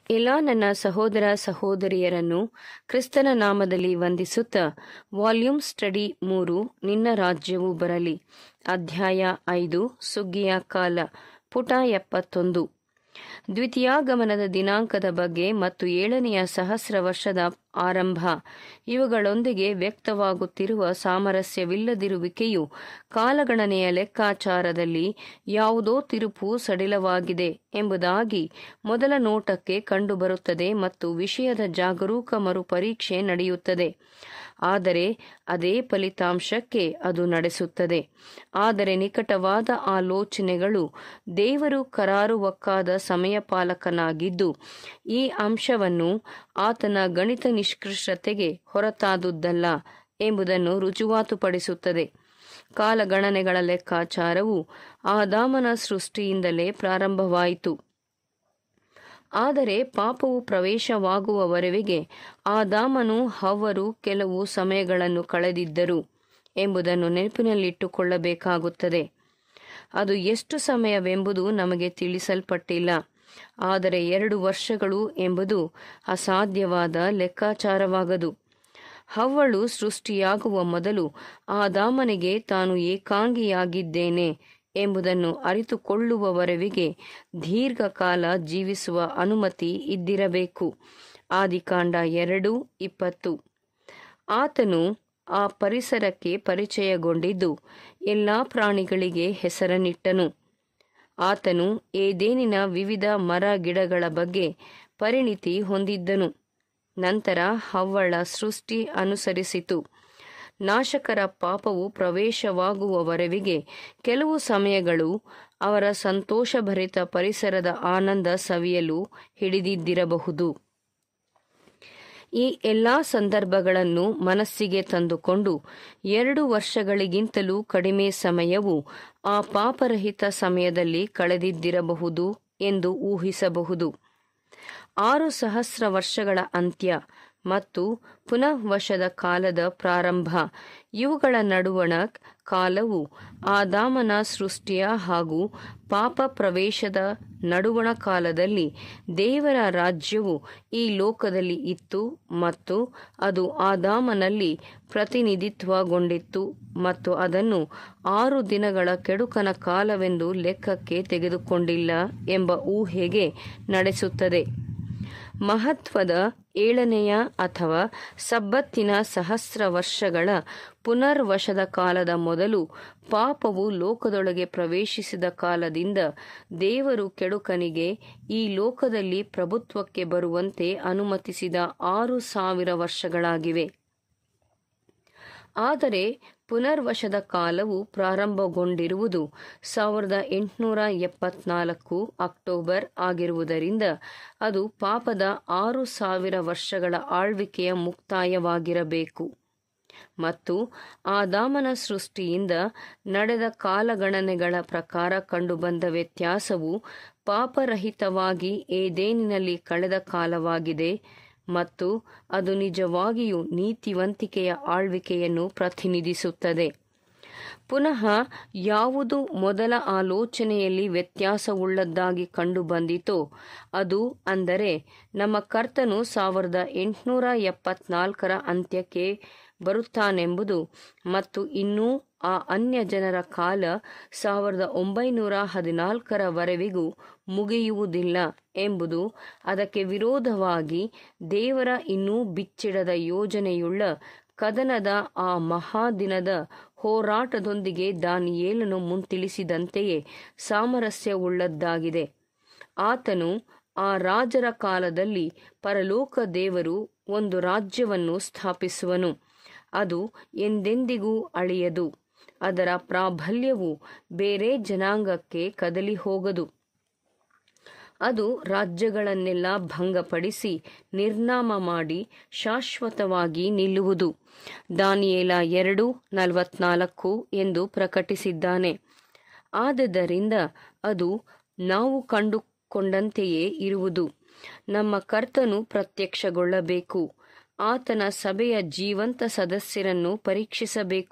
ಎಲ್ಲ ನನ್ನ ಸಹೋದರ ಸಹೋದರಿಯರನ್ನು ಕ್ರಿಸ್ತನ ನಾಮದಲ್ಲಿ ವಂದಿಸುತ್ತಾ ವಾಲ್ಯೂಮ್ ಸ್ಟಡಿ ಮೂರು ನಿನ್ನ ರಾಜ್ಯವು ಬರಲಿ ಅಧ್ಯಾಯ ಐದು ಸುಗ್ಗಿಯ ಕಾಲ ಪುಟ ಎಪ್ಪತ್ತೊಂದು ದ್ವಿತೀಯಾಗಮನದ ದಿನಾಂಕದ ಬಗ್ಗೆ ಮತ್ತು ಏಳನೆಯ ಸಹಸ್ರ ವರ್ಷದ ಆರಂಭ ಇವುಗಳೊಂದಿಗೆ ವ್ಯಕ್ತವಾಗುತ್ತಿರುವ ಸಾಮರಸ್ಯವಿಲ್ಲದಿರುವಿಕೆಯು ಕಾಲಗಣನೆಯ ಲೆಕ್ಕಾಚಾರದಲ್ಲಿ ಯಾವುದೋ ತಿರುಪು ಸಡಿಲವಾಗಿದೆ ಎಂಬುದಾಗಿ ಮೊದಲ ನೋಟಕ್ಕೆ ಕಂಡುಬರುತ್ತದೆ ಮತ್ತು ವಿಷಯದ ಜಾಗರೂಕ ಮರುಪರೀಕ್ಷೆ ನಡೆಯುತ್ತದೆ ಆದರೆ ಅದೇ ಫಲಿತಾಂಶಕ್ಕೆ ಅದು ನಡೆಸುತ್ತದೆ ಆದರೆ ನಿಕಟವಾದ ಆಲೋಚನೆಗಳು ದೇವರು ಕರಾರುವಕ್ಕಾದ ಸಮಯಪಾಲಕನಾಗಿದ್ದು ಈ ಅಂಶವನ್ನು ಆತನ ಗಣಿತ ನಿಷ್ಕೃಷ್ಟತೆಗೆ ಹೊರತಾದುದಲ್ಲ ಎಂಬುದನ್ನು ರುಜುವಾತುಪಡಿಸುತ್ತದೆ ಕಾಲಗಣನೆಗಳ ಲೆಕ್ಕಾಚಾರವು ಆದಾಮನ ಸೃಷ್ಟಿಯಿಂದಲೇ ಪ್ರಾರಂಭವಾಯಿತು ಆದರೆ ಪಾಪವು ಪ್ರವೇಶವಾಗುವವರೆಗೆ ಆದಾಮನು ಹವ್ವರು ಕೆಲವು ಸಮಯಗಳನ್ನು ಕಳೆದಿದ್ದರು ಎಂಬುದನ್ನು ನೆನಪಿನಲ್ಲಿಟ್ಟುಕೊಳ್ಳಬೇಕಾಗುತ್ತದೆ ಅದು ಎಷ್ಟು ಸಮಯವೆಂಬುದು ನಮಗೆ ತಿಳಿಸಲ್ಪಟ್ಟಿಲ್ಲ ಆದರೆ ಎರಡು ವರ್ಷಗಳು ಎಂಬುದು ಅಸಾಧ್ಯವಾದ ಲೆಕ್ಕಾಚಾರವಾಗದು ಹವ್ವಳು ಸೃಷ್ಟಿಯಾಗುವ ಮೊದಲು ಆದಾಮನಿಗೆ ತಾನು ಏಕಾಂಗಿಯಾಗಿದ್ದೇನೆ ಎಂಬುದನ್ನು ಅರಿತುಕೊಳ್ಳುವವರೆವಿಗೆ ದೀರ್ಘಕಾಲ ಜೀವಿಸುವ ಅನುಮತಿ ಇದ್ದಿರಬೇಕು ಆದಿಕಾಂಡ ಎರಡು ಇಪ್ಪತ್ತು ಆತನು ಆ ಪರಿಸರಕ್ಕೆ ಪರಿಚಯಗೊಂಡಿದ್ದು ಎಲ್ಲ ಪ್ರಾಣಿಗಳಿಗೆ ಹೆಸರನ್ನಿಟ್ಟನು ಆತನು ಏದೇನಿನ ವಿವಿಧ ಮರ ಗಿಡಗಳ ಬಗ್ಗೆ ಪರಿಣಿತಿ ಹೊಂದಿದ್ದನು ನಂತರ ಹವ್ವಳ ಸೃಷ್ಟಿ ಅನುಸರಿಸಿತು ನಾಶಕರ ಪಾಪವು ಪ್ರವೇಶವಾಗುವವರೆವಿಗೆ ಕೆಲವು ಸಮಯಗಳು ಅವರ ಸಂತೋಷಭರಿತ ಪರಿಸರದ ಆನಂದ ಸವಿಯಲು ಹಿಡಿದಿದ್ದಿರಬಹುದು ಈ ಎಲ್ಲಾ ಸಂದರ್ಭಗಳನ್ನು ಮನಸ್ಸಿಗೆ ತಂದುಕೊಂಡು ಎರಡು ವರ್ಷಗಳಿಗಿಂತಲೂ ಕಡಿಮೆ ಸಮಯವು ಆ ಪಾಪರಹಿತ ಸಮಯದಲ್ಲಿ ಕಳೆದಿದ್ದಿರಬಹುದು ಎಂದು ಊಹಿಸಬಹುದು ಆರು ಸಹಸ್ರ ವರ್ಷಗಳ ಅಂತ್ಯ ಮತ್ತು ಪುನಃ ವಶದ ಕಾಲದ ಪ್ರಾರಂಭ ಇವುಗಳ ನಡುವಣ ಕಾಲವು ಆದಾಮನ ಸೃಷ್ಟಿಯ ಹಾಗೂ ಪಾಪ ಪ್ರವೇಶದ ನಡುವಣ ಕಾಲದಲ್ಲಿ ದೇವರ ರಾಜ್ಯವು ಈ ಲೋಕದಲ್ಲಿ ಇತ್ತು ಮತ್ತು ಅದು ಆದಾಮನಲ್ಲಿ ಪ್ರತಿನಿಧಿತ್ವಗೊಂಡಿತ್ತು ಮತ್ತು ಅದನ್ನು ಆರು ದಿನಗಳ ಕೆಡುಕನ ಕಾಲವೆಂದು ಲೆಕ್ಕಕ್ಕೆ ತೆಗೆದುಕೊಂಡಿಲ್ಲ ಎಂಬ ಊಹೆಗೆ ನಡೆಸುತ್ತದೆ ಮಹತ್ವದ ಏಳನೆಯ ಅಥವಾ ಸಬ್ಬತ್ತಿನ ಸಹಸ್ರ ವರ್ಷಗಳ ಪುನರ್ವಶದ ಕಾಲದ ಮೊದಲು ಪಾಪವು ಲೋಕದೊಳಗೆ ಪ್ರವೇಶಿಸಿದ ಕಾಲದಿಂದ ದೇವರು ಕೆಡುಕನಿಗೆ ಈ ಲೋಕದಲ್ಲಿ ಪ್ರಭುತ್ವಕ್ಕೆ ಬರುವಂತೆ ಅನುಮತಿಸಿದ ಆರು ಸಾವಿರ ವರ್ಷಗಳಾಗಿವೆ ಆದರೆ ಪುನರ್ವಶದ ಕಾಲವು ಪ್ರಾರಂಭಗೊಂಡಿರುವುದು ಸಾವಿರದ ಎಂಟುನೂರ ಎಪ್ಪತ್ನಾಲ್ಕು ಅಕ್ಟೋಬರ್ ಆಗಿರುವುದರಿಂದ ಅದು ಪಾಪದ ಆರು ಸಾವಿರ ವರ್ಷಗಳ ಆಳ್ವಿಕೆಯ ಮುಕ್ತಾಯವಾಗಿರಬೇಕು ಮತ್ತು ಆದಾಮನ ಸೃಷ್ಟಿಯಿಂದ ನಡೆದ ಕಾಲಗಣನೆಗಳ ಪ್ರಕಾರ ಕಂಡುಬಂದ ವ್ಯತ್ಯಾಸವು ಪಾಪರಹಿತವಾಗಿ ಏದೇನಿನಲ್ಲಿ ಕಳೆದ ಕಾಲವಾಗಿದೆ ಮತ್ತು ಅದು ನಿಜವಾಗಿಯೂ ನೀತಿವಂತಿಕೆಯ ಆಳ್ವಿಕೆಯನ್ನು ಪ್ರತಿನಿಧಿಸುತ್ತದೆ ಪುನಃ ಯಾವುದು ಮೊದಲ ಆಲೋಚನೆಯಲ್ಲಿ ವ್ಯತ್ಯಾಸವುಳ್ಳದ್ದಾಗಿ ಕಂಡುಬಂದಿತೋ ಅದು ಅಂದರೆ ನಮ್ಮ ಕರ್ತನು ಸಾವಿರದ ಎಂಟುನೂರ ಎಪ್ಪತ್ನಾಲ್ಕರ ಅಂತ್ಯಕ್ಕೆ ಬರುತ್ತಾನೆಂಬುದು ಮತ್ತು ಇನ್ನೂ ಆ ಅನ್ಯ ಜನರ ಕಾಲ ಸಾವಿರದ ಒಂಬೈನೂರ ಹದಿನಾಲ್ಕರವರೆವಿಗೂ ಮುಗಿಯುವುದಿಲ್ಲ ಎಂಬುದು ಅದಕ್ಕೆ ವಿರೋಧವಾಗಿ ದೇವರ ಇನ್ನೂ ಬಿಚ್ಚಿಡದ ಯೋಜನೆಯುಳ್ಳ ಕದನದ ಆ ಮಹಾದಿನದ ಹೋರಾಟದೊಂದಿಗೆ ದಾನಿಯೇಲನು ಮುಂತಿಳಿಸಿದಂತೆಯೇ ಸಾಮರಸ್ಯವುಳ್ಳದ್ದಾಗಿದೆ ಆತನು ಆ ರಾಜರ ಕಾಲದಲ್ಲಿ ಪರಲೋಕ ದೇವರು ಒಂದು ರಾಜ್ಯವನ್ನು ಸ್ಥಾಪಿಸುವನು ಅದು ಎಂದೆಂದಿಗೂ ಅಳಿಯದು ಅದರ ಪ್ರಾಬಲ್ಯವು ಬೇರೆ ಜನಾಂಗಕ್ಕೆ ಕದಲಿ ಹೋಗದು ಅದು ರಾಜ್ಯಗಳನ್ನೆಲ್ಲ ಭಂಗಪಡಿಸಿ ನಿರ್ನಾಮ ಮಾಡಿ ಶಾಶ್ವತವಾಗಿ ನಿಲ್ಲುವುದು ದಾನಿಯೇಲ ಎರಡು ನಲವತ್ನಾಲ್ಕು ಎಂದು ಪ್ರಕಟಿಸಿದ್ದಾನೆ ಆದದರಿಂದ ಅದು ನಾವು ಕಂಡುಕೊಂಡಂತೆಯೇ ಇರುವುದು ನಮ್ಮ ಕರ್ತನು ಪ್ರತ್ಯಕ್ಷಗೊಳ್ಳಬೇಕು ಆತನ ಸಭೆಯ ಜೀವಂತ ಸದಸ್ಯರನ್ನು ಪರೀಕ್ಷಿಸಬೇಕು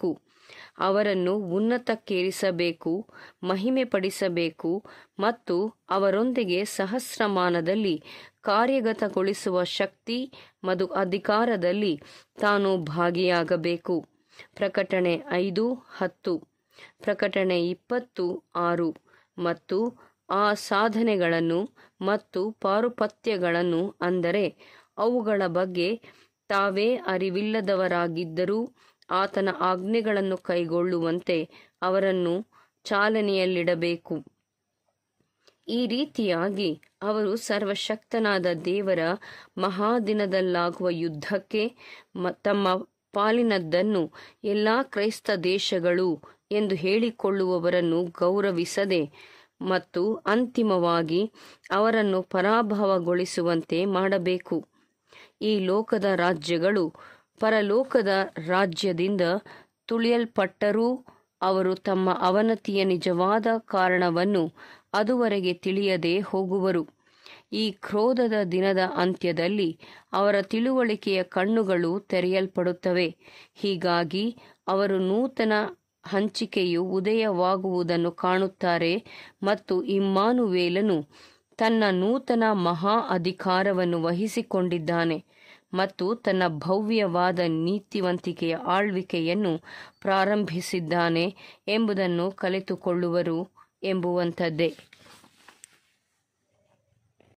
ಅವರನ್ನು ಉನ್ನತಕ್ಕೇರಿಸಬೇಕು ಮಹಿಮೆಪಡಿಸಬೇಕು ಮತ್ತು ಅವರೊಂದಿಗೆ ಸಹಸ್ರಮಾನದಲ್ಲಿ ಕಾರ್ಯಗತಗೊಳಿಸುವ ಶಕ್ತಿ ಮತ್ತು ಅಧಿಕಾರದಲ್ಲಿ ತಾನು ಭಾಗಿಯಾಗಬೇಕು ಪ್ರಕಟಣೆ ಐದು ಹತ್ತು ಪ್ರಕಟಣೆ ಇಪ್ಪತ್ತು ಆರು ಮತ್ತು ಆ ಸಾಧನೆಗಳನ್ನು ಮತ್ತು ಪಾರುಪತ್ಯಗಳನ್ನು ಅಂದರೆ ಅವುಗಳ ಬಗ್ಗೆ ತಾವೇ ಅರಿವಿಲ್ಲದವರಾಗಿದ್ದರೂ ಆತನ ಆಜ್ಞೆಗಳನ್ನು ಕೈಗೊಳ್ಳುವಂತೆ ಅವರನ್ನು ಚಾಲನೆಯಲ್ಲಿಡಬೇಕು ಈ ರೀತಿಯಾಗಿ ಅವರು ಸರ್ವಶಕ್ತನಾದ ದೇವರ ಮಹಾದಿನದಲ್ಲಾಗುವ ಯುದ್ಧಕ್ಕೆ ತಮ್ಮ ಪಾಲಿನದ್ದನ್ನು ಎಲ್ಲ ಕ್ರೈಸ್ತ ದೇಶಗಳು ಎಂದು ಹೇಳಿಕೊಳ್ಳುವವರನ್ನು ಗೌರವಿಸದೆ ಮತ್ತು ಅಂತಿಮವಾಗಿ ಅವರನ್ನು ಪರಾಭವಗೊಳಿಸುವಂತೆ ಮಾಡಬೇಕು ಈ ಲೋಕದ ರಾಜ್ಯಗಳು ಪರಲೋಕದ ರಾಜ್ಯದಿಂದ ತುಳಿಯಲ್ಪಟ್ಟರೂ ಅವರು ತಮ್ಮ ಅವನತಿಯ ನಿಜವಾದ ಕಾರಣವನ್ನು ಅದುವರೆಗೆ ತಿಳಿಯದೆ ಹೋಗುವರು ಈ ಕ್ರೋಧದ ದಿನದ ಅಂತ್ಯದಲ್ಲಿ ಅವರ ತಿಳುವಳಿಕೆಯ ಕಣ್ಣುಗಳು ತೆರೆಯಲ್ಪಡುತ್ತವೆ ಹೀಗಾಗಿ ಅವರು ನೂತನ ಹಂಚಿಕೆಯು ಉದಯವಾಗುವುದನ್ನು ಕಾಣುತ್ತಾರೆ ಮತ್ತು ಇಮ್ಮಾನುವೇಲನು ತನ್ನ ನೂತನ ಮಹಾ ಅಧಿಕಾರವನ್ನು ವಹಿಸಿಕೊಂಡಿದ್ದಾನೆ ಮತ್ತು ತನ್ನ ಭವ್ಯವಾದ ನೀತಿವಂತಿಕೆಯ ಆಳ್ವಿಕೆಯನ್ನು ಪ್ರಾರಂಭಿಸಿದ್ದಾನೆ ಎಂಬುದನ್ನು ಕಲಿತುಕೊಳ್ಳುವರು ಎಂಬುವಂಥದ್ದೇ